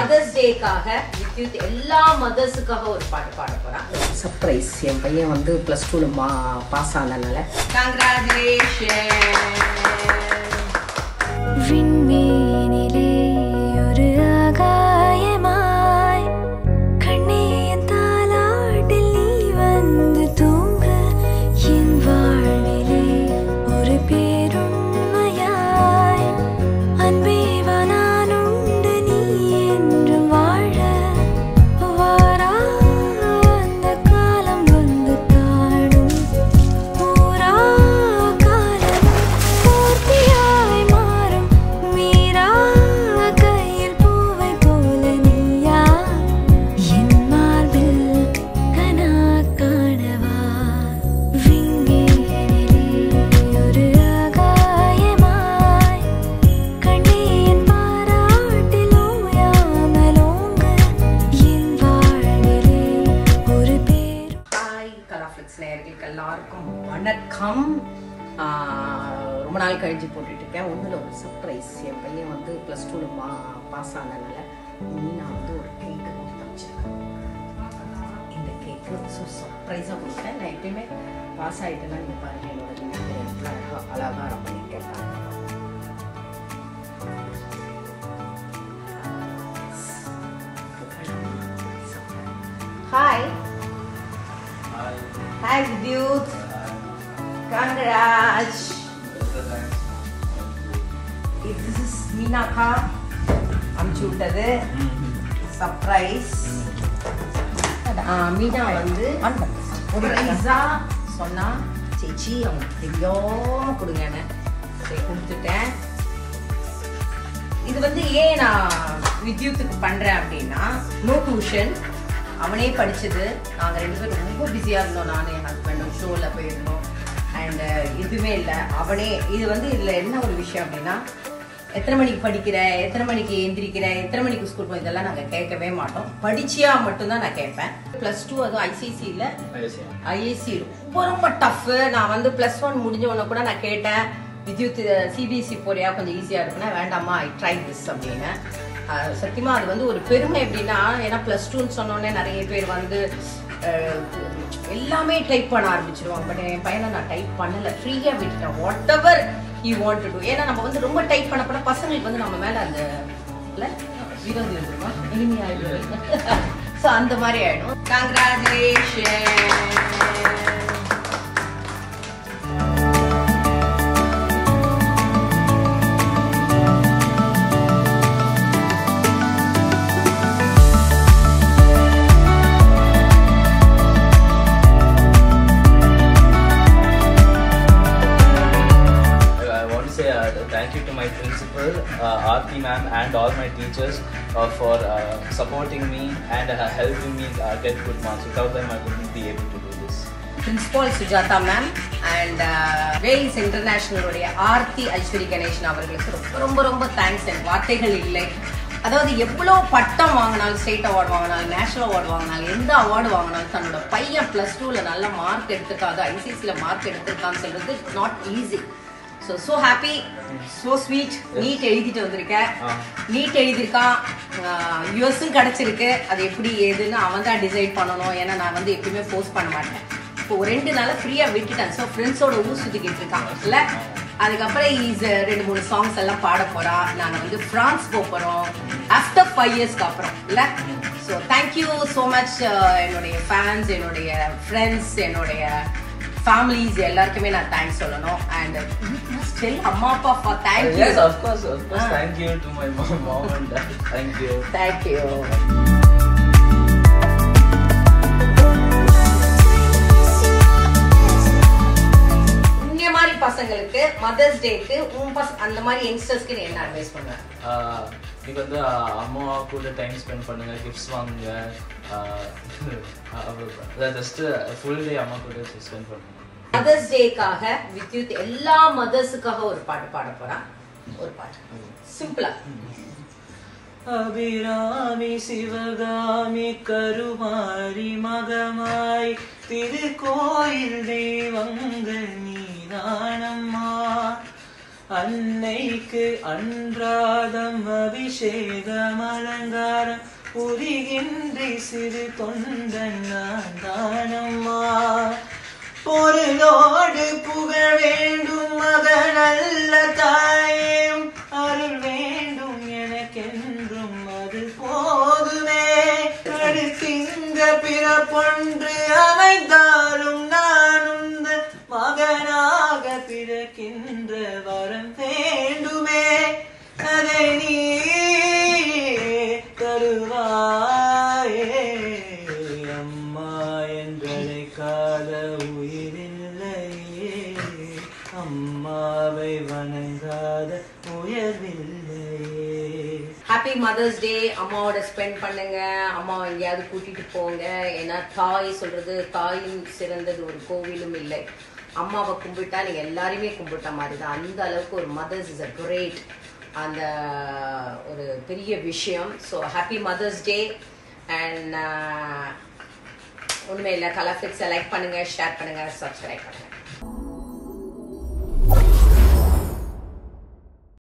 Mothers டேக்காக Vidyut எல்லா மதர்ஸுக்காக ஒரு பாட்டு பாட போறான் சர்ப்ரைஸ் என் பையன் வந்து ப்ளஸ் டூவில் மா பாஸ் ஆனதுனால கங்க்ராச்சுலேஷன் விண்மீனிலே ஒரு ஆகாயமாய் கண்ணே என் தாலாட்டில் நீ வந்து தூங்க என் வாழ்விலே ஒரு பேருண்மையாய் அன்பே வா நான் உண்டு நீ என்றும் வாழ வாரா அந்த காலம் வந்து தாடும் ஊரா காலம் பூர்த்தியாய் மாறும் மீரா கையில் பூவை போல நீயா என் மார்பில் கனா காணவா விண்மீனிலே ஒரு ஆகாயமாய் கண்ணே என் பாராட்டில் ஓயாமலோங்க என் வாழ்விலே ஒரு பேர் ஹாய் கலாஃப்ளிக்ஸ் நேயர்களுக்கு எல்லாருக்கும் வணக்கம் ஆஹ் ரொம்ப நாள் கழிஞ்சு போட்டுட்டு இருக்கேன் ஒன்றில் ஒரு சர்ப்ரைஸ் என் பையன் வந்து ப்ளஸ் டூவில் மா பாஸ் ஆனதுனால நான் வந்து ஒரு கேக் வச்சிருக்கேன் இந்த கேக்கு ஸோ சர்ப்ரைஸாக கொடுத்தேன் நான் எப்பயுமே பாஸ் ஆகிட்டேன்னா நீங்கள் பாருங்கள் என்னோட நீங்கள் எவ்வளோ அழகாக அழகாக நான் பண்ணியிருக்கேன் hi hi Vidyut Gangaraj this is மீனாக்கா அமுச்சு விட்டது சர்ப்ரைஸ் மீனா வந்து சர்ப்ரைஸா சொன்னா சேச்சி அவங்களுக்கு தெரியாம கொடுங்கன்னு சரி கொடுத்துட்டேன் இது வந்து ஏன் நான் வித்யுத்துக்கு பண்றேன் அப்படின்னா நோ டியூஷன் அவனே படிச்சது நாங்கள் ரெண்டு பேரும் ரொம்ப பிஸியாக இருந்தோம் நானும் என் ஹஸ்பண்டும் ஷோவில் போயிருந்தோம் அண்ட் எதுவுமே இல்லை அவனே இது வந்து இதில் என்ன ஒரு விஷயம் அப்படின்னா எத்தனை மணிக்கு படிக்கிற எத்தனை மணிக்கு எந்திரிக்கிற எத்தனை மணிக்கு ஸ்கூல் போய் இதெல்லாம் நாங்கள் கேட்கவே மாட்டோம் படிச்சியா மட்டும்தான் நான் கேட்பேன் ப்ளஸ் டூ அதுவும் ஐசிசியில் ஐஏசி ரொம்ப ரொம்ப டஃப் நான் வந்து ப்ளஸ் ஒன் முடிஞ்ச உடனே கூட நான் கேட்டேன் வித்யுத் சிபிஎஸ்சி போறியா கொஞ்சம் ஈஸியாக இருக்குன்னா வேண்டாமா ஐ ட்ரை திஸ் அப்படின்னு அஹ், சத்தியமா அது வந்து ஒரு பெருமை எப்படின்னா ஏன்னா ப்ளஸ் டூன்னு சொன்னோடனே நிறைய பேர் வந்து அஹ், எல்லாமே டைப் பண்ண ஆரம்பிச்சிருவாங்க பட் என் பையனை நான் டைப் பண்ணல ஃப்ரீயாக விட்டுட்டேன் whatever you want to do ஏன்னா நம்ம வந்து ரொம்ப டைப் பண்ண பண்ண பசங்களுக்கு வந்து நம்ம மேலே அந்த இல்லை விரோதி வந்துருமா இனிமையாயிடும் ஸோ அந்த மாதிரி ஆயிடும் congratulation I want to say uh, thank you to my principal, uh, Aarti ma'am, and all my teachers uh, for uh, supporting me and uh, helping me uh, get good marks. Without them, I wouldn't be able to do this. Principal Sujatha ma'am and Vels இன்டர்நேஷனலுடைய ஆர்த்தி ஐஸ்வரி கணேசன் அவர்களுக்கு ரொம்ப ரொம்ப ரொம்ப thanks எனக்கு வார்த்தைகள் இல்லை அதாவது எவ்வளோ பட்டம் வாங்கினாலும் ஸ்டேட் அவார்டு வாங்கினாலும் நேஷனல் அவார்டு வாங்கினாலும் எந்த அவார்டு வாங்கினாலும் தன்னோட பையன் ப்ளஸ் டூவில் நல்ல மார்க் எடுத்திருக்காது ஐசிசியில் மார்க் எடுத்திருக்கான்னு சொல்றது not easy so so happy so sweet NEET எழுதிட்டு வந்திருக்கேன் ஆ. நீட் எழுதியிருக்கான் யூஎஸும் கிடச்சிருக்கு அது எப்படி ஏதுன்னு அவன் தான் டிசைட் பண்ணணும் ஏன்னா நான் வந்து எப்பயுமே ஃபோர்ஸ் பண்ண மாட்டேன் இப்போ ஒரு ரெண்டு நாள் ஃப்ரீயாக விட்டுட்டேன் ஸோ ஃப்ரெண்ட்ஸோட ஊர் சுற்றிக்கிட்டு இருக்கான் இல்லை அதுக்கப்புறம் ஈஸ் ரெண்டு மூணு சாங்ஸ் எல்லாம் பாட போறா நாங்கள் வந்து ஃப்ரான்ஸ் போக போகிறோம் ஆஃப்டர் ஃபைவ் இயர்ஸ்க்கு அப்புறம் இல்லை ஸோ தேங்க்யூ ஸோ மச் என்னுடைய ஃபேன்ஸ் என்னுடைய ஃப்ரெண்ட்ஸ் என்னுடைய ஃபேமிலிஸ் எல்லாருக்குமே நான் தேங்க்ஸ் சொல்லணும் அண்ட் ஸ்டில் அம்மா அப்பா for thank you yes, of course, of course. Ah. Thank you to my mom, mom and dad. Thank you. Thank you இந்த மாதிரி பசங்களுக்கு மதர்ஸ் டேக்கு உன் பச அந்த மாதிரி யங்ஸ்டர்ஸ்க்கு நீ என்ன அட்வைஸ் பண்ணுவேன் Uh, நீங்க வந்து uh, அம்மா கூட டைம் ஸ்பெண்ட் பண்ணுங்க கிஃப்ட்ஸ் வாங்குங்க ஜஸ்ட் ஃபுல் டே அம்மா கூட ஸ்பெண்ட் பண்ணுங்க மதர்ஸ் டேக்காக வித்யுத் எல்லா மதர்ஸுக்காக ஒரு பாட்டு பாட போறான் ஒரு பாட்டு சிம்பிளா அபிராமி சிவகாமி கருமாரி மகமாய் திருக்கோயில் தெய்வங்க நீதானம்மா அன்னைக்கு அன்றாதம் அபிஷேகம் அலங்காரம் புரிகின்றி சிறு தொண்டன் நான் தானம்மா பொருளோடு புகழ் வேண்டும் மகனல்ல தாயும் அருள் வேண்டும் எனக்கென்றும் அது போதுமே அடுத்திங்க பிறப்பொன்று அமைந்தாலும் நான் உந்தன் மகனாக பிறக்கின்ற வரம் வேண்டுமே அதை நீ தருவாயே அம்மா என்றழைக்காத உயிரில்லையே அம்மாவை வணங்காத உயர்வில்லையே ஹாப்பி மதர்ஸ் டே அம்மாவோட ஸ்பெண்ட் பண்ணுங்க அம்மாவை எங்கேயாவது கூட்டிட்டு போங்க ஏன்னா தாய் சொல்றது தாயும் சிறந்தது ஒரு கோவிலும் இல்லை அம்மாவை கும்பிட்டா நீங்க எல்லாரையுமே கும்பிட்ட மாதிரி தான் அந்த அளவுக்கு ஒரு மதர்ஸ் இஸ் அ கிரேட் அந்த ஒரு பெரிய விஷயம் so happy mother's day and ஒன்றுமே இல்லை கலர் ஃபிக்ஸை லைக் பண்ணுங்க ஷேர் பண்ணுங்க சப்ஸ்கிரைப் பண்ணுங்க